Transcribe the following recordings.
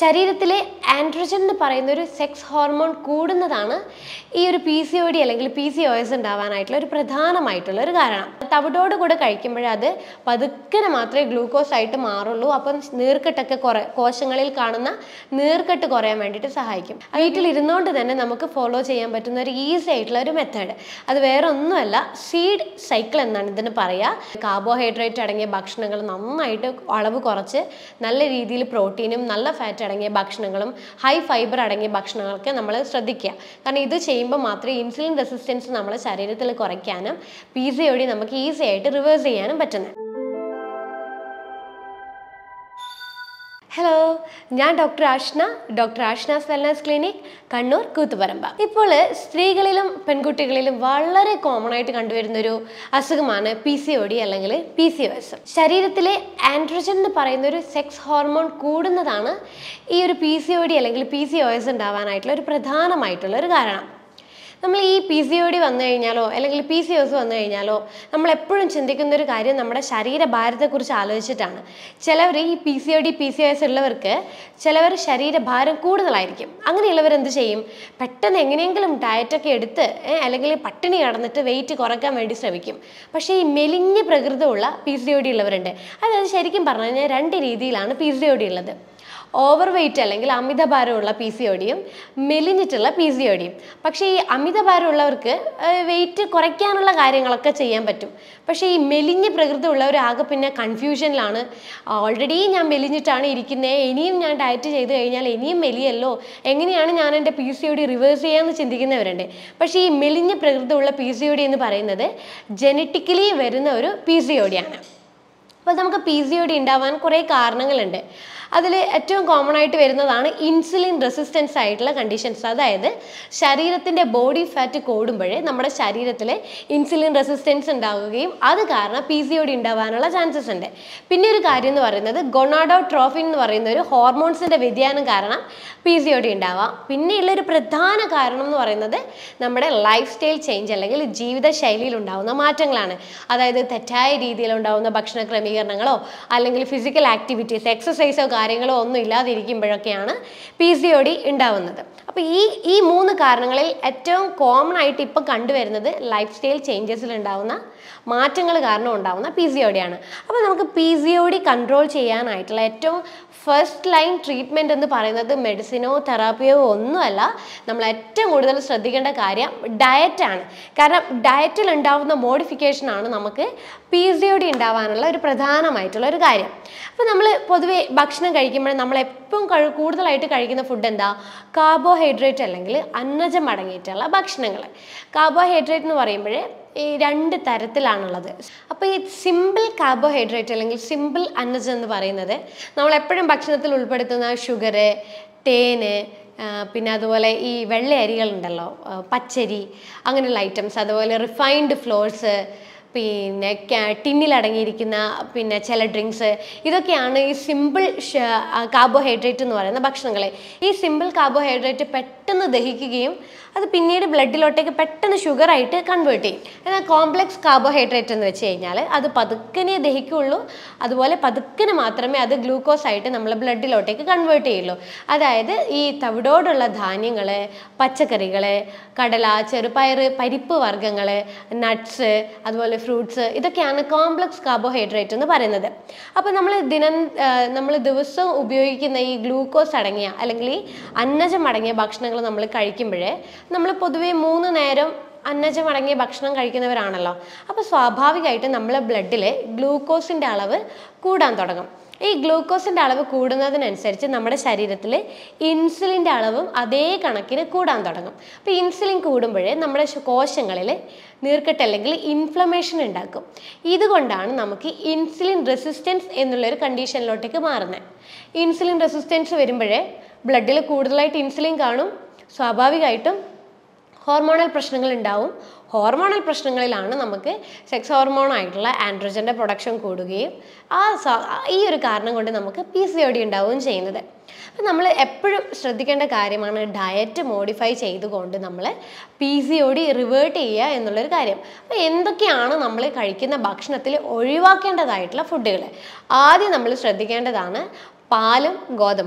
ശരീരത്തിലെ ആൻഡ്രോജൻ എന്ന് പറയുന്ന ഒരു സെക്സ് ഹോർമോൺ കൂടുന്നതാണ് ഈ ഒരു പി സി ഒ ഡി അല്ലെങ്കിൽ പി സി ഒ എസ് ഉണ്ടാവാനായിട്ടുള്ള ഒരു പ്രധാനമായിട്ടുള്ള ഒരു കാരണം തവിടോട് കൂടെ കഴിക്കുമ്പോഴേ അത് പതുക്കനെ മാത്രമേ ഗ്ലൂക്കോസ് ആയിട്ട് മാറുള്ളൂ അപ്പം നീർക്കെട്ടൊക്കെ കുറേ കോശങ്ങളിൽ കാണുന്ന നീർക്കെട്ട് കുറയാൻ വേണ്ടിയിട്ട് സഹായിക്കും വീട്ടിൽ ഇരുന്നുകൊണ്ട് തന്നെ നമുക്ക് ഫോളോ ചെയ്യാൻ പറ്റുന്ന ഒരു ഈസി ആയിട്ടുള്ള ഒരു മെത്തേഡ് അത് വേറെ ഒന്നുമല്ല സീഡ് സൈക്കിൾ എന്നാണ് ഇതിന് പറയുക കാർബോഹൈഡ്രേറ്റ് അടങ്ങിയ ഭക്ഷണങ്ങൾ നന്നായിട്ട് അളവ് കുറച്ച് നല്ല രീതിയിൽ പ്രോട്ടീനും നല്ല ഫാറ്റ് അടങ്ങിയ ഭക്ഷണങ്ങളും ഹൈ ഫൈബർ അടങ്ങിയ ഭക്ഷണങ്ങളൊക്കെ നമ്മൾ ശ്രദ്ധിക്കുക കാരണം ഇത് ചെയ്യുമ്പോൾ മാത്രമേ ഇൻസുലിൻ റെസിസ്റ്റൻസ് നമ്മുടെ ശരീരത്തിൽ കുറയ്ക്കാനും പി സി ഒ ഡി നമുക്ക് ഈസി ആയിട്ട് റിവേഴ്സ് ചെയ്യാനും പറ്റുന്നത് ഹലോ ഞാൻ doctor Ashna doctor Ashna's wellness clinic Kannur Koothuparamba ഇപ്പോൾ സ്ത്രീകളിലും പെൺകുട്ടികളിലും വളരെ കോമൺ ആയിട്ട് കണ്ടുവരുന്ന ഒരു അസുഖമാണ് പി സി ഒ ഡി അല്ലെങ്കിൽ പി സി ഒ എസ് ശരീരത്തിലെ ആൻഡ്രോജൻ എന്ന് പറയുന്ന ഒരു സെക്സ് ഹോർമോൺ കൂടുന്നതാണ് ഈ ഒരു പി സി ഒ ഡി അല്ലെങ്കിൽ പി സി ഒ എസ് ഉണ്ടാവാനായിട്ടുള്ള ഒരു പ്രധാനമായിട്ടുള്ള ഒരു കാരണം നമ്മൾ ഈ പി സി ഒ ഡി വന്നു കഴിഞ്ഞാലോ അല്ലെങ്കിൽ പി സി ഒസ് വന്നു കഴിഞ്ഞാലോ നമ്മൾ എപ്പോഴും ചിന്തിക്കുന്ന ഒരു കാര്യം നമ്മുടെ ശരീരഭാരത്തെക്കുറിച്ച് ആലോചിച്ചിട്ടാണ് ചിലവർ ഈ P C O D P C O S ഉള്ളവർക്ക് ചിലവർ ശരീരഭാരം കൂടുതലായിരിക്കും അങ്ങനെയുള്ളവർ എന്ത് ചെയ്യും പെട്ടെന്ന് എങ്ങനെയെങ്കിലും ഡയറ്റൊക്കെ എടുത്ത് ഏ, അല്ലെങ്കിൽ പട്ടിണി കടന്നിട്ട് വെയിറ്റ് കുറയ്ക്കാൻ വേണ്ടി ശ്രമിക്കും പക്ഷേ ഈ മെലിഞ്ഞ പ്രകൃതമുള്ള പി സി ഒ ഡി ഉള്ളവരുണ്ട് അതായത് ശരിക്കും പറഞ്ഞു കഴിഞ്ഞാൽ രണ്ട് രീതിയിലാണ് പി സി ഒ ഡി ഉള്ളത് ഓവർ വെയിറ്റ് അല്ലെങ്കിൽ അമിതഭാരമുള്ള പി സി ഒ ഡിയും മെലിഞ്ഞിട്ടുള്ള പി സി ഒ ഡിയും പക്ഷേ ഈ അമിതഭാരമുള്ളവർക്ക് വെയിറ്റ് കുറയ്ക്കാനുള്ള കാര്യങ്ങളൊക്കെ ചെയ്യാൻ പറ്റും പക്ഷേ ഈ മെലിഞ്ഞ പ്രകൃതി ഉള്ളവർ ആകെ പിന്നെ കൺഫ്യൂഷനിലാണ് ഓൾറെഡി ഞാൻ മെലിഞ്ഞിട്ടാണ് ഇരിക്കുന്നത് ഇനിയും ഞാൻ ഡയറ്റ് ചെയ്ത് കഴിഞ്ഞാൽ ഇനിയും മെലിയല്ലോ എങ്ങനെയാണ് ഞാൻ എൻ്റെ P C O D reverse ചെയ്യാമെന്ന് ചിന്തിക്കുന്നവരുണ്ട് പക്ഷേ ഈ മെലിഞ്ഞ പ്രകൃതി ഉള്ള പി സി ഒ ഡി എന്ന് പറയുന്നത് ജനറ്റിക്കലി വരുന്ന ഒരു പി സി ഒ ഡിയാണ് അപ്പോൾ നമുക്ക് പി സി ഒ ഡി ഉണ്ടാവാൻ കുറേ കാരണങ്ങളുണ്ട് അതിൽ ഏറ്റവും കോമൺ ആയിട്ട് വരുന്നതാണ് ഇൻസുലിൻ റെസിസ്റ്റൻസ് ആയിട്ടുള്ള കണ്ടീഷൻസ് അതായത് ശരീരത്തിൻ്റെ ബോഡി ഫാറ്റ് കൂടുമ്പോഴേ നമ്മുടെ ശരീരത്തിൽ ഇൻസുലിൻ റെസിസ്റ്റൻസ് ഉണ്ടാവുകയും അത് കാരണം പി സി ഒ ഡി ഉണ്ടാവാനുള്ള ചാൻസസ് ഉണ്ട് പിന്നെ ഒരു കാര്യം എന്ന് പറയുന്നത് ഗൊണാഡോ ട്രോഫിൻ എന്ന് പറയുന്ന ഒരു ഹോർമോൺസിൻ്റെ വ്യതിയാനം കാരണം പി സി ഒ ഡി ഉണ്ടാവാം പിന്നെയുള്ള ഒരു പ്രധാന കാരണം എന്ന് പറയുന്നത് നമ്മുടെ ലൈഫ് സ്റ്റൈൽ ചേഞ്ച് അല്ലെങ്കിൽ ജീവിതശൈലിയിൽ ഉണ്ടാവുന്ന മാറ്റങ്ങളാണ് അതായത് തെറ്റായ രീതിയിൽ ഉണ്ടാവുന്ന ഭക്ഷണ ക്രമീകരണങ്ങളോ അല്ലെങ്കിൽ ഫിസിക്കൽ ആക്ടിവിറ്റീസ് എക്സസൈസോ കാര്യങ്ങളോ ഒന്നും ഇല്ലാതിരിക്കുമ്പോഴൊക്കെയാണ് പി സി ഒ ഡി ഉണ്ടാവുന്നത് അപ്പോൾ ഈ ഈ മൂന്ന് കാരണങ്ങളിൽ ഏറ്റവും കോമൺ ആയിട്ട് ഇപ്പോൾ കണ്ടുവരുന്നത് ലൈഫ് സ്റ്റൈൽ ചേഞ്ചസിൽ ഉണ്ടാവുന്ന മാറ്റങ്ങൾ കാരണം ഉണ്ടാവുന്ന പി സി ഒ ഡി ആണ് അപ്പോൾ നമുക്ക് P C O D control ചെയ്യാനായിട്ടുള്ള ഏറ്റവും ഫസ്റ്റ് ലൈൻ ട്രീറ്റ്മെൻറ്റ് എന്ന് പറയുന്നത് മെഡിസിനോ തെറാപ്പിയോ ഒന്നുമല്ല നമ്മൾ ഏറ്റവും കൂടുതൽ ശ്രദ്ധിക്കേണ്ട കാര്യം ഡയറ്റാണ് കാരണം ഡയറ്റിൽ ഉണ്ടാവുന്ന മോഡിഫിക്കേഷൻ ആണ് നമുക്ക് പി സി ഒ ഡി ഉണ്ടാവാനുള്ള ഒരു പ്രധാനമായിട്ടുള്ള ഒരു കാര്യം അപ്പോൾ നമ്മൾ പൊതുവേ ഭക്ഷണം കഴിക്കുമ്പോൾ നമ്മൾ എപ്പോഴും കഴി കൂടുതലായിട്ട് കഴിക്കുന്ന ഫുഡ് എന്താ കാർബോഹൈഡ്രേറ്റ് അല്ലെങ്കിൽ അന്നജം അടങ്ങിയിട്ടുള്ള ഭക്ഷണങ്ങൾ കാർബോഹൈഡ്രേറ്റ് എന്ന് പറയുമ്പോൾ ഈ രണ്ട് തരത്തിലാണുള്ളത് അപ്പോൾ ഈ സിമ്പിൾ കാർബോഹൈഡ്രേറ്റ് അല്ലെങ്കിൽ സിമ്പിൾ അന്നജം എന്ന് പറയുന്നത് നമ്മൾ എപ്പോഴും ഭക്ഷണത്തിൽ ഉൾപ്പെടുത്തുന്ന ഷുഗർ തേന് ആ, പിന്നെ അതുപോലെ ഈ വെള്ള അരികളുണ്ടല്ലോ ആ, പച്ചരി അങ്ങനെയുള്ള ഐറ്റംസ് അതുപോലെ റിഫൈൻഡ് ഫ്ലോർസ് പിന്നെ ക്യാ- ടിന്നിൽ അടങ്ങിയിരിക്കുന്ന പിന്നെ ചില ഡ്രിങ്ക്സ് ഇതൊക്കെയാണ് ഈ സിമ്പിൾ കാർബോഹൈഡ്രേറ്റ് എന്ന് പറയുന്ന ഭക്ഷണങ്ങൾ ഈ സിമ്പിൾ കാർബോഹൈഡ്രേറ്റ് പെട്ടെന്ന് ദഹിക്കുകയും അത് പിന്നീട് ബ്ലഡിലോട്ടേക്ക് പെട്ടെന്ന് ഷുഗറായിട്ട് കൺവേർട്ട് ചെയ്യും എന്നാൽ കോംപ്ലക്സ് കാർബോഹൈഡ്രേറ്റ് എന്ന് വെച്ച് കഴിഞ്ഞാൽ അത് പതുക്കനെ ദഹിക്കുള്ളൂ അതുപോലെ പതുക്കനെ മാത്രമേ അത് ഗ്ലൂക്കോസ് ആയിട്ട് നമ്മൾ ബ്ലഡിലോട്ടേക്ക് കൺവേർട്ട് ചെയ്യുള്ളൂ അതായത് ഈ തവിടോടുള്ള ധാന്യങ്ങൾ പച്ചക്കറികൾ കടല ചെറുപയർ പരിപ്പ് വർഗ്ഗങ്ങൾ നട്ട്സ് അതുപോലെ ഫ്രൂട്ട്സ് ഇതൊക്കെയാണ് കോംപ്ലക്സ് കാർബോഹൈഡ്രേറ്റ് എന്ന് പറയുന്നത് അപ്പോൾ നമ്മൾ ദിനം നമ്മൾ ദിവസവും ഉപയോഗിക്കുന്ന ഈ ഗ്ലൂക്കോസ് അടങ്ങിയ അല്ലെങ്കിൽ ഈ അന്നജം അടങ്ങിയ ഭക്ഷണങ്ങൾ നമ്മൾ കഴിക്കുമ്പോഴേ നമ്മൾ പൊതുവേ മൂന്ന് നേരം അന്നജം അടങ്ങിയ ഭക്ഷണം കഴിക്കുന്നവരാണല്ലോ അപ്പോൾ സ്വാഭാവികമായിട്ട് നമ്മളെ ബ്ലഡിൽ ഗ്ലൂക്കോസിൻ്റെ അളവ് കൂടാൻ തുടങ്ങും ഈ ഗ്ലൂക്കോസിൻ്റെ അളവ് കൂടുന്നതിനനുസരിച്ച് നമ്മുടെ ശരീരത്തിൽ ഇൻസുലിൻ്റെ അളവും അതേ കണക്കിന് കൂടാൻ തുടങ്ങും അപ്പോൾ ഇൻസുലിൻ കൂടുമ്പോഴേ നമ്മുടെ ശ- കോശങ്ങളിൽ നീർക്കെട്ട് അല്ലെങ്കിൽ ഇൻഫ്ലമേഷൻ ഉണ്ടാക്കും ഇതുകൊണ്ടാണ് നമുക്ക് ഇൻസുലിൻ റെസിസ്റ്റൻസ് എന്നുള്ളൊരു കണ്ടീഷനിലോട്ടേക്ക് മാറുന്നത് ഇൻസുലിൻ റെസിസ്റ്റൻസ് വരുമ്പോഴേ ബ്ലഡിൽ കൂടുതലായിട്ട് ഇൻസുലിൻ കാണും സ്വാഭാവികമായിട്ടും ഹോർമോണൽ പ്രശ്നങ്ങൾ ഉണ്ടാവും ഹോർമോണൽ പ്രശ്നങ്ങളിലാണ് നമുക്ക് സെക്സ് ഹോർമോൺ ആയിട്ടുള്ള ആൻഡ്രോജൻ്റെ പ്രൊഡക്ഷൻ കൂടുകയും ആ സ- ഈ ഒരു കാരണം കൊണ്ട് നമുക്ക് പി സി ഒ ഡി ഉണ്ടാവുകയും ചെയ്യുന്നത് അപ്പം നമ്മൾ എപ്പോഴും ശ്രദ്ധിക്കേണ്ട കാര്യമാണ് ഡയറ്റ് മോഡിഫൈ ചെയ്തുകൊണ്ട് നമ്മൾ P C O D revert ചെയ്യുക എന്നുള്ളൊരു കാര്യം അപ്പോൾ എന്തൊക്കെയാണ് നമ്മൾ കഴിക്കുന്ന ഭക്ഷണത്തിൽ ഒഴിവാക്കേണ്ടതായിട്ടുള്ള ഫുഡുകൾ ആദ്യം നമ്മൾ ശ്രദ്ധിക്കേണ്ടതാണ് പാലും ഗോതമ്പും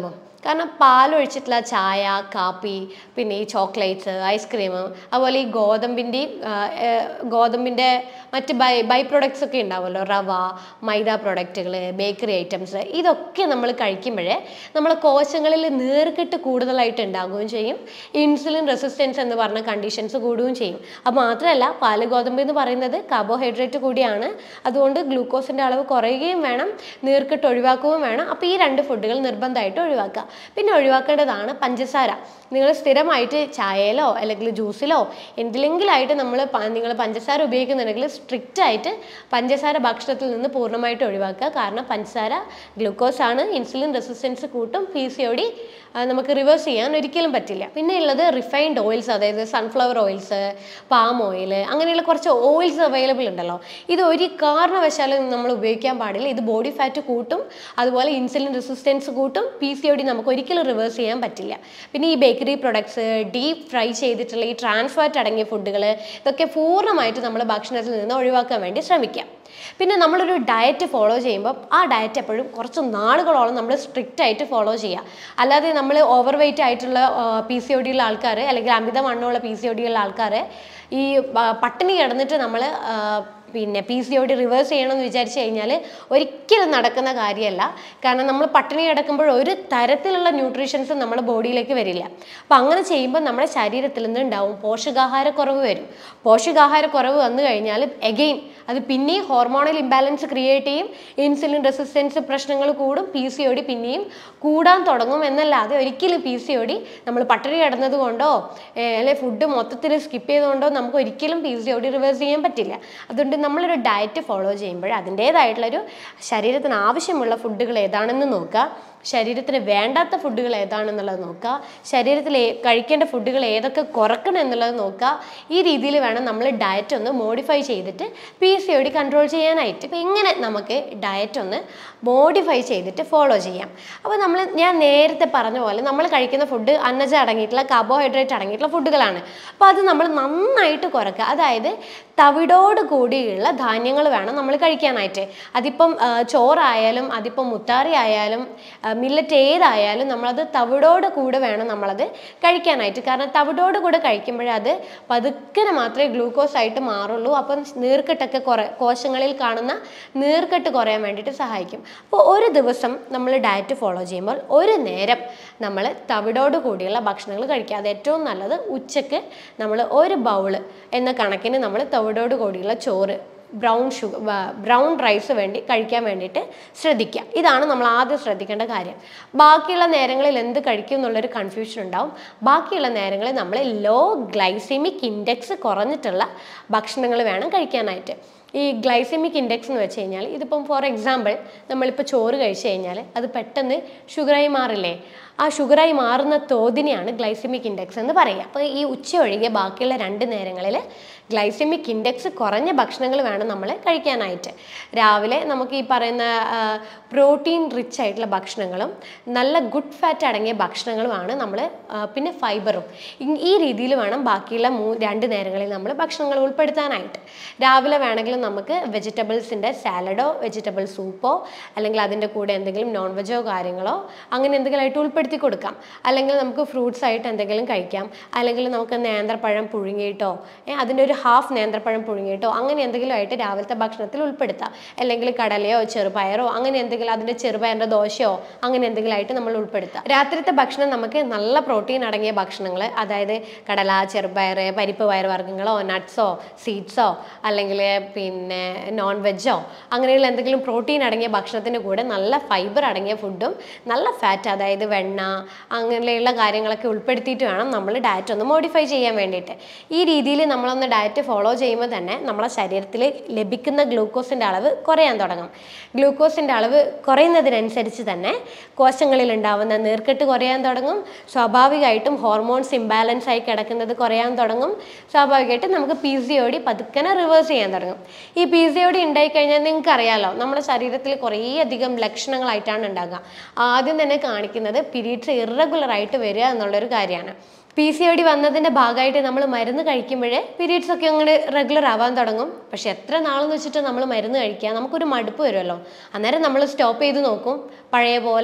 കാരണം പാലൊഴിച്ചിട്ടുള്ള ചായ കാപ്പി പിന്നെ ഈ ചോക്ലേറ്റ്സ് ഐസ്ക്രീം അതുപോലെ ഈ ഗോതമ്പിൻ്റെയും ഗോതമ്പിൻ്റെ മറ്റ് ബൈ ബൈ പ്രൊഡക്ട്സ് ഒക്കെ ഉണ്ടാവുമല്ലോ റവ മൈദ പ്രൊഡക്റ്റുകൾ ബേക്കറി ഐറ്റംസ് ഇതൊക്കെ നമ്മൾ കഴിക്കുമ്പോഴേ നമ്മളെ കോശങ്ങളിൽ നീർക്കെട്ട് കൂടുതലായിട്ട് ഉണ്ടാകുകയും ചെയ്യും ഇൻസുലിൻ റെസിസ്റ്റൻസ് എന്ന് പറഞ്ഞ കണ്ടീഷൻസ് കൂടുകയും ചെയ്യും അത് മാത്രമല്ല പാല് ഗോതമ്പ് എന്ന് പറയുന്നത് കാർബോഹൈഡ്രേറ്റ് കൂടിയാണ് അതുകൊണ്ട് ഗ്ലൂക്കോസിൻ്റെ അളവ് കുറയുകയും വേണം നീർക്കെട്ട് ഒഴിവാക്കുകയും വേണം അപ്പോൾ ഈ രണ്ട് ഫുഡുകൾ നിർബന്ധമായിട്ട് ഒഴിവാക്കുക പിന്നെ ഒഴിവാക്കേണ്ടതാണ് പഞ്ചസാര നിങ്ങൾ സ്ഥിരമായിട്ട് ചായയിലോ അല്ലെങ്കിൽ ജ്യൂസിലോ എന്തിലെങ്കിലായിട്ട് നമ്മൾ നിങ്ങൾ പഞ്ചസാര ഉപയോഗിക്കുന്നുണ്ടെങ്കിൽ സ്ട്രിക്റ്റ് ആയിട്ട് പഞ്ചസാര ഭക്ഷണത്തിൽ നിന്ന് പൂർണ്ണമായിട്ട് ഒഴിവാക്കുക കാരണം പഞ്ചസാര ഗ്ലൂക്കോസ് ആണ് ഇൻസുലിൻ റെസിസ്റ്റൻസ് കൂട്ടും പി സി ഒ ഡി നമുക്ക് റിവേഴ്സ് ചെയ്യാൻ ഒരിക്കലും പറ്റില്ല പിന്നെ ഉള്ളത് റിഫൈൻഡ് ഓയിൽസ് അതായത് സൺഫ്ലവർ ഓയിൽസ് പാം ഓയിൽ അങ്ങനെയുള്ള കുറച്ച് ഓയിൽസ് അവൈലബിൾ ഉണ്ടല്ലോ ഇത് ഒരു കാരണവശാലും നമ്മൾ ഉപയോഗിക്കാൻ പാടില്ല ഇത് ബോഡി ഫാറ്റ് കൂട്ടും അതുപോലെ ഇൻസുലിൻ റെസിസ്റ്റൻസ് കൂട്ടും പി സി ഒ ഡി നമുക്ക് ഒരിക്കലും റിവേഴ്സ് ചെയ്യാൻ പറ്റില്ല പിന്നെ ഈ ബേക്കറി പ്രൊഡക്ട്സ് ഡീപ്പ് ഫ്രൈ ചെയ്തിട്ടുള്ള ഈ ട്രാൻസ് ഫാറ്റ് അടങ്ങിയ ഫുഡുകൾ ഇതൊക്കെ പൂർണ്ണമായിട്ട് നമ്മൾ ഭക്ഷണത്തിൽ നിന്ന് ഒഴിവാക്കാൻ വേണ്ടി ശ്രമിക്കാം പിന്നെ നമ്മളൊരു ഡയറ്റ് ഫോളോ ചെയ്യുമ്പോൾ ആ ഡയറ്റ് എപ്പോഴും കുറച്ച് നാളുകളോളം നമ്മൾ സ്ട്രിക്റ്റ് ആയിട്ട് ഫോളോ ചെയ്യുക അല്ലാതെ നമ്മൾ ഓവർ വെയിറ്റ് ആയിട്ടുള്ള പി സി ഒ ഡി ഉള്ള ആൾക്കാർ അല്ലെങ്കിൽ അമിതവണ്ണമുള്ള പി സി ഒ ഡി ഉള്ള ആൾക്കാർ ഈ ആ, പട്ടിണി കിടന്നിട്ട് നമ്മൾ പിന്നെ P C O D reverse ചെയ്യണമെന്ന് വിചാരിച്ചു കഴിഞ്ഞാൽ ഒരിക്കലും നടക്കുന്ന കാര്യമല്ല കാരണം നമ്മൾ പട്ടിണി കിടക്കുമ്പോൾ ഒരു തരത്തിലുള്ള ന്യൂട്രീഷൻസ് നമ്മുടെ ബോഡിയിലേക്ക് വരില്ല അപ്പം അങ്ങനെ ചെയ്യുമ്പോൾ നമ്മുടെ ശരീരത്തിൽ നിന്ന് ഉണ്ടാവും പോഷകാഹാരക്കുറവ് വരും പോഷകാഹാരക്കുറവ് വന്നു കഴിഞ്ഞാൽ എഗെയിൻ അത് പിന്നെയും ഹോർമോണൽ ഇംബാലൻസ് ക്രിയേറ്റ് ചെയ്യും ഇൻസുലിൻ റെസിസ്റ്റൻസ് പ്രശ്നങ്ങൾ കൂടും പി സി ഒ ഡി പിന്നെയും കൂടാൻ തുടങ്ങും എന്നല്ലാതെ ഒരിക്കലും പി സി ഒ ഡി നമ്മൾ പട്ടിണി കിടന്നത് കൊണ്ടോ അല്ലെങ്കിൽ ഫുഡ് മൊത്തത്തിൽ സ്കിപ്പ് ചെയ്തുകൊണ്ടോ നമുക്ക് ഒരിക്കലും P C O D reverse ചെയ്യാൻ പറ്റില്ല അതുകൊണ്ട് നമ്മളൊരു ഡയറ്റ് ഫോളോ ചെയ്യുമ്പോൾ അതിൻ്റേതായിട്ടുള്ളൊരു ശരീരത്തിന് ആവശ്യമുള്ള ഫുഡുകൾ ഏതാണെന്ന് നോക്കുക ശരീരത്തിന് വേണ്ടാത്ത ഫുഡുകൾ ഏതാണെന്നുള്ളത് നോക്കുക ശരീരത്തിൽ ഏ- കഴിക്കേണ്ട ഫുഡുകൾ ഏതൊക്കെ കുറക്കണം എന്നുള്ളത് നോക്കുക ഈ രീതിയിൽ വേണം നമ്മൾ ഡയറ്റ് ഒന്ന് മോഡിഫൈ ചെയ്തിട്ട് P C O D control ചെയ്യാനായിട്ട് ഇപ്പം ഇങ്ങനെ നമുക്ക് ഡയറ്റ് ഒന്ന് മോഡിഫൈ ചെയ്തിട്ട് ഫോളോ ചെയ്യാം അപ്പോൾ നമ്മൾ ഞാൻ നേരത്തെ പറഞ്ഞ പോലെ നമ്മൾ കഴിക്കുന്ന ഫുഡ് അന്നജ അടങ്ങിയിട്ടുള്ള കാർബോഹൈഡ്രേറ്റ് അടങ്ങിയിട്ടുള്ള ഫുഡുകളാണ് അപ്പോൾ അത് നമ്മൾ നന്നായിട്ട് കുറയ്ക്കുക അതായത് തവിടോട് കൂടിയുള്ള ധാന്യങ്ങൾ വേണം നമ്മൾ കഴിക്കാനായിട്ട് അതിപ്പം ആ, ചോറായാലും അതിപ്പം മുത്താറി ആയാലും മില്ലറ്റ് ഏതായാലും നമ്മളത് തവിടോട് കൂടെ വേണം നമ്മളത് കഴിക്കാനായിട്ട് കാരണം തവിടോട് കൂടെ കഴിക്കുമ്പോഴേ അത് പതുക്കനെ മാത്രമേ ഗ്ലൂക്കോസ് ആയിട്ട് മാറുള്ളൂ അപ്പം നീർക്കെട്ടൊക്കെ കുറേ കോശങ്ങളിൽ കാണുന്ന നീർക്കെട്ട് കുറയാൻ വേണ്ടിയിട്ട് സഹായിക്കും അപ്പോൾ ഒരു ദിവസം നമ്മൾ ഡയറ്റ് ഫോളോ ചെയ്യുമ്പോൾ ഒരു നേരം നമ്മൾ തവിടോട് കൂടിയുള്ള ഭക്ഷണങ്ങൾ കഴിക്കുക അത് ഏറ്റവും നല്ലത് ഉച്ചക്ക് നമ്മൾ ഒരു ബൗള് എന്ന കണക്കിന് നമ്മൾ തവിടോട് കൂടിയുള്ള ചോറ് ബ്രൗൺ ഷുഗർ ബ്രൗൺ റൈസ് വേണ്ടി കഴിക്കാൻ വേണ്ടിയിട്ട് ശ്രദ്ധിക്കുക ഇതാണ് നമ്മൾ ആദ്യം ശ്രദ്ധിക്കേണ്ട കാര്യം ബാക്കിയുള്ള നേരങ്ങളിൽ എന്ത് കഴിക്കും എന്നുള്ളൊരു കൺഫ്യൂഷൻ ഉണ്ടാവും ബാക്കിയുള്ള നേരങ്ങളിൽ നമ്മൾ ലോ ഗ്ലൈസിമിക് ഇൻഡെക്സ് കുറഞ്ഞിട്ടുള്ള ഭക്ഷണങ്ങൾ വേണം കഴിക്കാനായിട്ട് ഈ ഗ്ലൈസെമിക് ഇൻഡെക്സ് എന്ന് വെച്ച് കഴിഞ്ഞാൽ ഇതിപ്പം ഫോർ എക്സാമ്പിൾ നമ്മളിപ്പോൾ ചോറ് കഴിച്ചു കഴിഞ്ഞാൽ അത് പെട്ടെന്ന് ഷുഗറായി മാറില്ലേ ആ ഷുഗറായി മാറുന്ന തോതിനെയാണ് ഗ്ലൈസെമിക് ഇൻഡെക്സ് എന്ന് പറയുക അപ്പോൾ ഈ ഉച്ച ഒഴികെ ബാക്കിയുള്ള രണ്ട് നേരങ്ങളിൽ ഗ്ലൈസെമിക് ഇൻഡെക്സ് കുറഞ്ഞ ഭക്ഷണങ്ങൾ വേണം നമ്മൾ കഴിക്കാനായിട്ട് രാവിലെ നമുക്ക് ഈ പറയുന്ന പ്രോട്ടീൻ റിച്ച് ആയിട്ടുള്ള ഭക്ഷണങ്ങളും നല്ല ഗുഡ് ഫാറ്റ് അടങ്ങിയ ഭക്ഷണങ്ങളുമാണ് നമ്മൾ പിന്നെ ഫൈബറും ഈ രീതിയിൽ വേണം ബാക്കിയുള്ള മൂ രണ്ട് നേരങ്ങളിൽ നമ്മൾ ഭക്ഷണങ്ങൾ ഉൾപ്പെടുത്താനായിട്ട് രാവിലെ വേണമെങ്കിൽ നമുക്ക് വെജിറ്റബിൾസിൻ്റെ സാലഡോ വെജിറ്റബിൾ സൂപ്പോ അല്ലെങ്കിൽ അതിൻ്റെ കൂടെ എന്തെങ്കിലും നോൺ വെജോ കാര്യങ്ങളോ അങ്ങനെ എന്തെങ്കിലും ആയിട്ട് ഉൾപ്പെടുത്തി കൊടുക്കാം അല്ലെങ്കിൽ നമുക്ക് ഫ്രൂട്ട്സ് ആയിട്ട് എന്തെങ്കിലും കഴിക്കാം അല്ലെങ്കിൽ നമുക്ക് നേന്ത്രപ്പഴം പുഴുങ്ങിയിട്ടോ ഏ, അതിൻ്റെ ഒരു ഹാഫ് നേന്ത്രപ്പഴം പുഴുങ്ങിയിട്ടോ അങ്ങനെ എന്തെങ്കിലും ആയിട്ട് രാവിലത്തെ ഭക്ഷണത്തിൽ ഉൾപ്പെടുത്താം അല്ലെങ്കിൽ കടലയോ ചെറുപയറോ അങ്ങനെ എന്തെങ്കിലും അതിൻ്റെ ചെറുപയറിൻ്റെ ദോശയോ അങ്ങനെ എന്തെങ്കിലും ആയിട്ട് നമ്മൾ ഉൾപ്പെടുത്താം രാത്രിത്തെ ഭക്ഷണം നമുക്ക് നല്ല പ്രോട്ടീൻ അടങ്ങിയ ഭക്ഷണങ്ങൾ അതായത് കടല ചെറുപയർ പരിപ്പ് പയറുവർഗ്ഗങ്ങളോ നട്ട്സോ സീഡ്സോ അല്ലെങ്കിൽ പിന്നെ നോൺ വെജോ അങ്ങനെയുള്ള എന്തെങ്കിലും പ്രോട്ടീൻ അടങ്ങിയ ഭക്ഷണത്തിൻ്റെ കൂടെ നല്ല ഫൈബർ അടങ്ങിയ ഫുഡും നല്ല ഫാറ്റ് അതായത് വെണ്ണ അങ്ങനെയുള്ള കാര്യങ്ങളൊക്കെ ഉൾപ്പെടുത്തിയിട്ട് വേണം നമ്മൾ ഡയറ്റ് ഒന്ന് മോഡിഫൈ ചെയ്യാൻ വേണ്ടിയിട്ട് ഈ രീതിയിൽ നമ്മളൊന്ന് ഡയറ്റ് ഫോളോ ചെയ്യുമ്പോൾ തന്നെ നമ്മളെ ശരീരത്തിൽ ലഭിക്കുന്ന ഗ്ലൂക്കോസിൻ്റെ അളവ് കുറയാൻ തുടങ്ങും ഗ്ലൂക്കോസിൻ്റെ അളവ് കുറയുന്നതിനനുസരിച്ച് തന്നെ കോശങ്ങളിൽ ഉണ്ടാവുന്ന നീർക്കെട്ട് കുറയാൻ തുടങ്ങും സ്വാഭാവികമായിട്ടും ഹോർമോൺസ് ഇംബാലൻസ് ആയി കിടക്കുന്നത് കുറയാൻ തുടങ്ങും സ്വാഭാവികമായിട്ടും നമുക്ക് പി സി ഒ ഡി പതുക്കനെ റിവേഴ്സ് ചെയ്യാൻ തുടങ്ങും ഈ പി സി ഒ ഡി ഉണ്ടായിക്കഴിഞ്ഞാൽ നിങ്ങൾക്ക് അറിയാലോ നമ്മുടെ ശരീരത്തിൽ കുറേയധികം ലക്ഷണങ്ങളായിട്ടാണ് ഉണ്ടാകുക ആദ്യം തന്നെ കാണിക്കുന്നത് പീരീഡ്സ് ഇറഗുലർ ആയിട്ട് വരിക എന്നുള്ളൊരു കാര്യമാണ് പി സി ഒ ഡി വന്നതിൻ്റെ ഭാഗമായിട്ട് നമ്മൾ മരുന്ന് കഴിക്കുമ്പോഴേ പീരീഡ്സ് ഒക്കെ അങ്ങനെ റെഗുലർ ആവാൻ തുടങ്ങും പക്ഷെ എത്ര നാളെന്ന് വെച്ചിട്ട് നമ്മൾ മരുന്ന് കഴിക്കുക നമുക്കൊരു മടുപ്പ് വരുമല്ലോ അന്നേരം നമ്മൾ സ്റ്റോപ്പ് ചെയ്ത് നോക്കും പഴയ പോലെ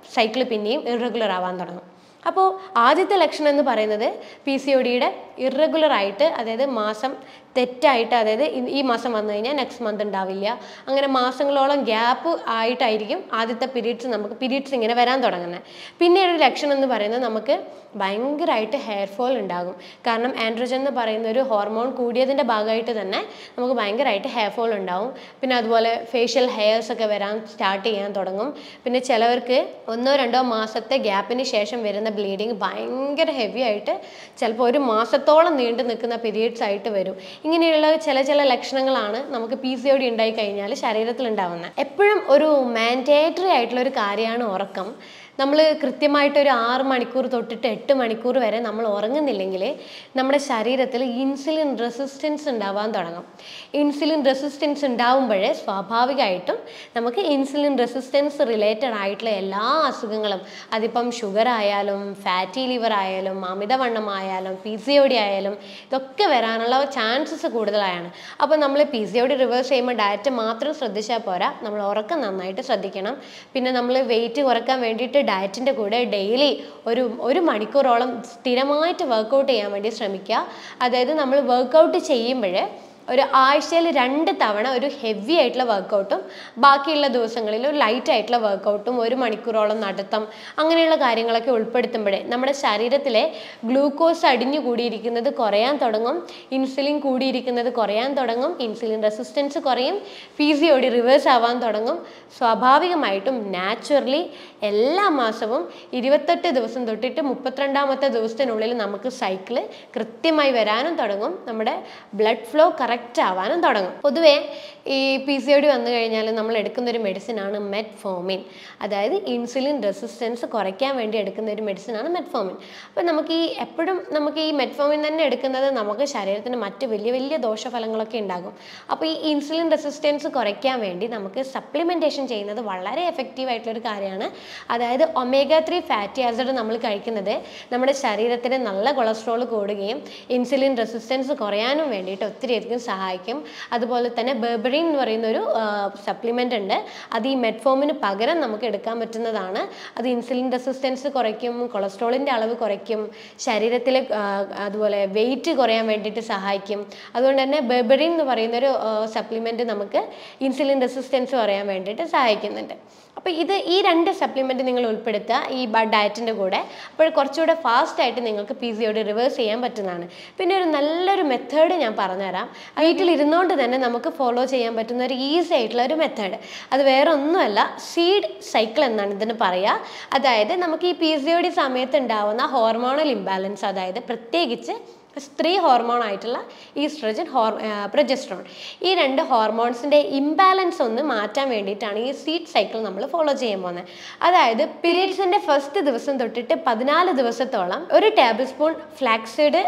സൈക്കിൾ പിന്നെയും ഇറഗുലർ ആവാൻ തുടങ്ങും അപ്പോൾ ആദ്യത്തെ ലക്ഷണം എന്ന് പറയുന്നത് പി സി ഒ ഡിയുടെ ഇറഗുലർ ആയിട്ട് അതായത് മാസം തെറ്റായിട്ട് അതായത് ഇ- ഈ മാസം വന്നു കഴിഞ്ഞാൽ നെക്സ്റ്റ് മന്ത് ഉണ്ടാവില്ല അങ്ങനെ മാസങ്ങളോളം ഗ്യാപ്പ് ആയിട്ടായിരിക്കും ആദ്യത്തെ പീരീഡ്സ് നമുക്ക് പീരീഡ്സ് ഇങ്ങനെ വരാൻ തുടങ്ങുന്നത് പിന്നീട് ഒരു ലക്ഷണം എന്ന് പറയുന്നത് നമുക്ക് ഭയങ്കരമായിട്ട് ഹെയർ ഫോൾ ഉണ്ടാകും കാരണം ആൻഡ്രോജൻ എന്ന് പറയുന്ന ഒരു ഹോർമോൺ കൂടിയതിൻ്റെ ഭാഗമായിട്ട് തന്നെ നമുക്ക് ഭയങ്കരമായിട്ട് ഹെയർ ഫോൾ ഉണ്ടാവും പിന്നെ അതുപോലെ ഫേഷ്യൽ ഹെയർസ് ഒക്കെ വരാൻ സ്റ്റാർട്ട് ചെയ്യാൻ തുടങ്ങും പിന്നെ ചിലവർക്ക് ഒന്നോ രണ്ടോ മാസത്തെ ഗ്യാപ്പിന് ശേഷം വരുന്ന ബ്ലീഡിങ് ഭയങ്കര ഹെവി ആയിട്ട് ചിലപ്പോൾ ഒരു മാസത്തോളം നീണ്ടു നിൽക്കുന്ന പീരീഡ്സ് ആയിട്ട് വരും ഇങ്ങനെയുള്ള ചില ചില ലക്ഷണങ്ങളാണ് നമുക്ക് പി സി ഒ ഡി ഉണ്ടായി കഴിഞ്ഞാൽ ശരീരത്തിൽ ഉണ്ടാവുന്നത് എപ്പോഴും ഒരു മാൻഡേറ്ററി ആയിട്ടുള്ള ഒരു കാര്യമാണ് ഉറക്കം നമ്മൾ കൃത്യമായിട്ട് ഒരു ആറ് മണിക്കൂർ തൊട്ടിട്ട് എട്ട് മണിക്കൂർ വരെ നമ്മൾ ഉറങ്ങുന്നില്ലെങ്കിൽ നമ്മുടെ ശരീരത്തിൽ ഇൻസുലിൻ റെസിസ്റ്റൻസ് ഉണ്ടാവാൻ തുടങ്ങും ഇൻസുലിൻ റെസിസ്റ്റൻസ് ഉണ്ടാവുമ്പോൾ സ്വാഭാവികമായിട്ടും നമുക്ക് ഇൻസുലിൻ റെസിസ്റ്റൻസ് റിലേറ്റഡ് ആയിട്ടുള്ള എല്ലാ അസുഖങ്ങളും അതിപ്പം ഷുഗർ ആയാലും ഫാറ്റി ലിവർ ആയാലും അമിതവണ്ണം ആയാലും പി സി ഒ ഡി ആയാലും ഇതൊക്കെ വരാനുള്ള ചാൻസസ് കൂടുതലാണ് അപ്പോൾ നമ്മൾ P C O D reverse ചെയ്യുമ്പോൾ ഡയറ്റ് മാത്രം ശ്രദ്ധിച്ചാൽ പോരാ നമ്മൾ ഉറക്കം നന്നായിട്ട് ശ്രദ്ധിക്കണം പിന്നെ നമ്മൾ വെയിറ്റ് കുറക്കാൻ വേണ്ടിയിട്ട് ഡയറ്റിൻ്റെ കൂടെ ഡെയിലി ഒരു ഒരു മണിക്കൂറോളം സ്ഥിരമായിട്ട് വർക്കൗട്ട് ചെയ്യാൻ വേണ്ടി ശ്രമിക്കുക അതായത് നമ്മൾ വർക്കൗട്ട് ചെയ്യുമ്പോൾ ഒരു ആഴ്ചയിൽ രണ്ട് തവണ ഒരു ഹെവി ആയിട്ടുള്ള വർക്കൗട്ടും ബാക്കിയുള്ള ദിവസങ്ങളിൽ ഒരു ലൈറ്റ് ആയിട്ടുള്ള വർക്കൗട്ടും ഒരു മണിക്കൂറോളം നടത്തം അങ്ങനെയുള്ള കാര്യങ്ങളൊക്കെ ഉൾപ്പെടുത്തുമ്പോഴേ നമ്മുടെ ശരീരത്തിലെ ഗ്ലൂക്കോസ് അടിഞ്ഞു കൂടിയിരിക്കുന്നത് കുറയാൻ തുടങ്ങും ഇൻസുലിൻ കൂടിയിരിക്കുന്നത് കുറയാൻ തുടങ്ങും ഇൻസുലിൻ റെസിസ്റ്റൻസ് കുറയും P C O D reverse ആവാൻ തുടങ്ങും സ്വാഭാവികമായിട്ടും നാച്ചുറലി എല്ലാ മാസവും ഇരുപത്തെട്ട് ദിവസം തൊട്ടിട്ട് മുപ്പത്തിരണ്ടാമത്തെ ദിവസത്തിനുള്ളിൽ നമുക്ക് സൈക്കിള് കൃത്യമായി വരാനും തുടങ്ങും നമ്മുടെ ബ്ലഡ് ഫ്ലോ കറക്റ്റ് ആവാനും തുടങ്ങും പൊതുവേ ഈ പി സി ഒ ഡി വന്നു കഴിഞ്ഞാൽ നമ്മൾ എടുക്കുന്ന ഒരു മെഡിസിനാണ് മെറ്റ്ഫോമിൻ അതായത് ഇൻസുലിൻ റെസിസ്റ്റൻസ് കുറയ്ക്കാൻ വേണ്ടി എടുക്കുന്ന ഒരു മെഡിസിനാണ് മെറ്റ്ഫോമിൻ അപ്പോൾ നമുക്ക് ഈ എപ്പോഴും നമുക്ക് ഈ മെറ്റ്ഫോമിൻ തന്നെ എടുക്കുന്നത് നമുക്ക് ശരീരത്തിന് മറ്റ് വലിയ വലിയ ദോഷഫലങ്ങളൊക്കെ ഉണ്ടാകും അപ്പോൾ ഈ ഇൻസുലിൻ റെസിസ്റ്റൻസ് കുറയ്ക്കാൻ വേണ്ടി നമുക്ക് സപ്ലിമെൻറ്റേഷൻ ചെയ്യുന്നത് വളരെ എഫക്റ്റീവ് ആയിട്ടുള്ള ഒരു കാര്യമാണ് അതായത് ഒമേഗ ത്രീ ഫാറ്റി ആസിഡ് നമ്മൾ കഴിക്കുന്നത് നമ്മുടെ ശരീരത്തിന് നല്ല കൊളസ്ട്രോൾ കൂടുകയും ഇൻസുലിൻ റെസിസ്റ്റൻസ് കുറയാനും വേണ്ടിയിട്ട് ഒത്തിരിയധികം സഹായിക്കും അതുപോലെ തന്നെ ബെർബറിൻ എന്ന് പറയുന്ന ഒരു സപ്ലിമെൻ്റ് ഉണ്ട് അത് ഈ മെറ്റ്ഫോമിന് പകരം നമുക്ക് എടുക്കാൻ പറ്റുന്നതാണ് അത് ഇൻസുലിൻ റെസിസ്റ്റൻസ് കുറയ്ക്കും കൊളസ്ട്രോളിൻ്റെ അളവ് കുറയ്ക്കും ശരീരത്തിലെ ആ, അതുപോലെ വെയിറ്റ് കുറയാൻ വേണ്ടിയിട്ട് സഹായിക്കും അതുകൊണ്ട് തന്നെ ബെർബറിൻ എന്ന് പറയുന്ന ഒരു സപ്ലിമെൻറ്റ് നമുക്ക് ഇൻസുലിൻ റെസിസ്റ്റൻസ് കുറയാൻ വേണ്ടിയിട്ട് സഹായിക്കുന്നുണ്ട് അപ്പോൾ ഇത് ഈ രണ്ട് സപ്ലിമെൻറ്റ് നിങ്ങൾ ഉൾപ്പെടുത്തുക ഈ ഡയറ്റിൻ്റെ കൂടെ അപ്പോൾ കുറച്ചുകൂടെ ഫാസ്റ്റ് ആയിട്ട് നിങ്ങൾക്ക് P C O D reverse ചെയ്യാൻ പറ്റുന്നതാണ് പിന്നെ ഒരു നല്ലൊരു മെത്തേഡ് ഞാൻ പറഞ്ഞുതരാം വീട്ടിൽ ഇരുന്നുകൊണ്ട് തന്നെ നമുക്ക് ഫോളോ ചെയ്യാൻ പറ്റുന്ന ഒരു ഈസി ആയിട്ടുള്ള ഒരു മെത്തേഡ് അത് വേറെ ഒന്നുമല്ല സീഡ് സൈക്കിൾ എന്നാണ് ഇതിന് പറയുക അതായത് നമുക്ക് ഈ പി സി ഒ ഡി സമയത്ത് ഉണ്ടാവുന്ന ഹോർമോണൽ ഇംബാലൻസ് അതായത് പ്രത്യേകിച്ച് സ്ത്രീ ഹോർമോൺ ആയിട്ടുള്ള ഈസ്ട്രജൻ ഹോർ പ്രൊജസ്ട്രോൺ ഈ രണ്ട് ഹോർമോൺസിൻ്റെ ഇംബാലൻസ് ഒന്ന് മാറ്റാൻ വേണ്ടിയിട്ടാണ് ഈ സീഡ് സൈക്കിൾ നമ്മൾ ഫോളോ ചെയ്യാൻ പോകുന്നത് അതായത് പീരീഡ്സിൻ്റെ ഫസ്റ്റ് ദിവസം തൊട്ടിട്ട് പതിനാല് ദിവസത്തോളം ഒരു ടേബിൾ സ്പൂൺ ഫ്ലാക്സീഡ്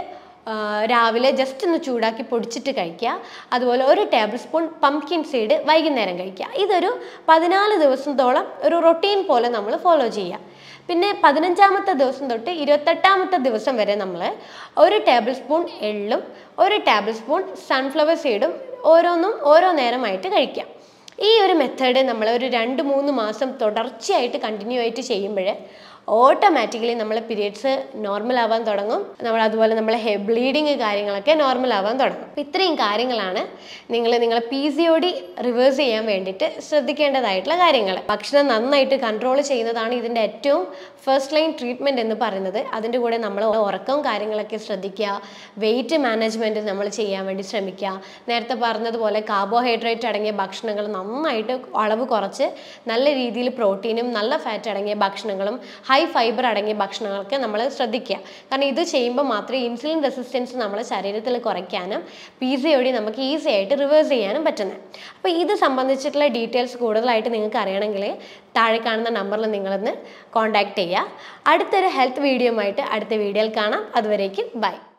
രാവിലെ ജസ്റ്റ് ഒന്ന് ചൂടാക്കി പൊടിച്ചിട്ട് കഴിക്കുക അതുപോലെ ഒരു ടേബിൾ സ്പൂൺ പംകിൻ സീഡ് വൈകുന്നേരം കഴിക്കുക ഇതൊരു പതിനാല് ദിവസത്തോളം ഒരു റൊട്ടീൻ പോലെ നമ്മൾ ഫോളോ ചെയ്യുക പിന്നെ പതിനഞ്ചാമത്തെ ദിവസം തൊട്ട് ഇരുപത്തെട്ടാമത്തെ ദിവസം വരെ നമ്മൾ ഒരു ടേബിൾ സ്പൂൺ എള്ളും ഒരു ടേബിൾ സ്പൂൺ സൺഫ്ലവർ സീഡും ഓരോന്നും ഓരോ നേരമായിട്ട് കഴിക്കാം ഈ ഒരു മെത്തേഡ് നമ്മൾ ഒരു രണ്ട് മൂന്ന് മാസം തുടർച്ചയായിട്ട് കണ്ടിന്യൂ ആയിട്ട് ചെയ്യുമ്പോൾ ഓട്ടോമാറ്റിക്കലി നമ്മളെ പീരിയഡ്സ് നോർമൽ ആവാൻ തുടങ്ങും നമ്മൾ അതുപോലെ നമ്മളെ ഹെ ബ്ലീഡിങ് കാര്യങ്ങളൊക്കെ നോർമൽ ആവാൻ തുടങ്ങും അപ്പോൾ ഇത്രയും കാര്യങ്ങളാണ് നിങ്ങൾ നിങ്ങളെ P C O D reverse ചെയ്യാൻ വേണ്ടിയിട്ട് ശ്രദ്ധിക്കേണ്ടതായിട്ടുള്ള കാര്യങ്ങൾ ഭക്ഷണം നന്നായിട്ട് കൺട്രോൾ ചെയ്യുന്നതാണ് ഇതിൻ്റെ ഏറ്റവും ഫസ്റ്റ് ലൈൻ ട്രീറ്റ്മെൻറ്റ് എന്ന് പറയുന്നത് അതിൻ്റെ കൂടെ നമ്മൾ ഉറക്കവും കാര്യങ്ങളൊക്കെ ശ്രദ്ധിക്കുക വെയിറ്റ് മാനേജ്മെൻറ്റ് നമ്മൾ ചെയ്യാൻ വേണ്ടി ശ്രമിക്കുക നേരത്തെ പറഞ്ഞതുപോലെ കാർബോഹൈഡ്രേറ്റ് അടങ്ങിയ ഭക്ഷണങ്ങൾ നന്നായിട്ട് അളവ് കുറച്ച് നല്ല രീതിയിൽ പ്രോട്ടീനും നല്ല ഫാറ്റ് അടങ്ങിയ ഭക്ഷണങ്ങളും ഹൈ ഫൈബർ അടങ്ങിയ ഭക്ഷണങ്ങളൊക്കെ നമ്മൾ ശ്രദ്ധിക്കുക കാരണം ഇത് ചെയ്യുമ്പോൾ മാത്രമേ ഇൻസുലിൻ റെസിസ്റ്റൻസ് നമ്മുടെ ശരീരത്തിൽ കുറയ്ക്കാനും പി സി ഒ ഡി നമുക്ക് ഈസി ആയിട്ട് റിവേഴ്സ് ചെയ്യാനും പറ്റുന്നത് അപ്പോൾ ഇത് സംബന്ധിച്ചിട്ടുള്ള ഡീറ്റെയിൽസ് കൂടുതലായിട്ട് നിങ്ങൾക്ക് അറിയണമെങ്കിൽ താഴെ കാണുന്ന നമ്പറിൽ നിങ്ങളൊന്ന് കോൺടാക്ട് ചെയ്യുക അടുത്തൊരു ഹെൽത്ത് വീഡിയോ ആയിട്ട് അടുത്ത വീഡിയോയിൽ കാണാം അതുവരേക്കും ബൈ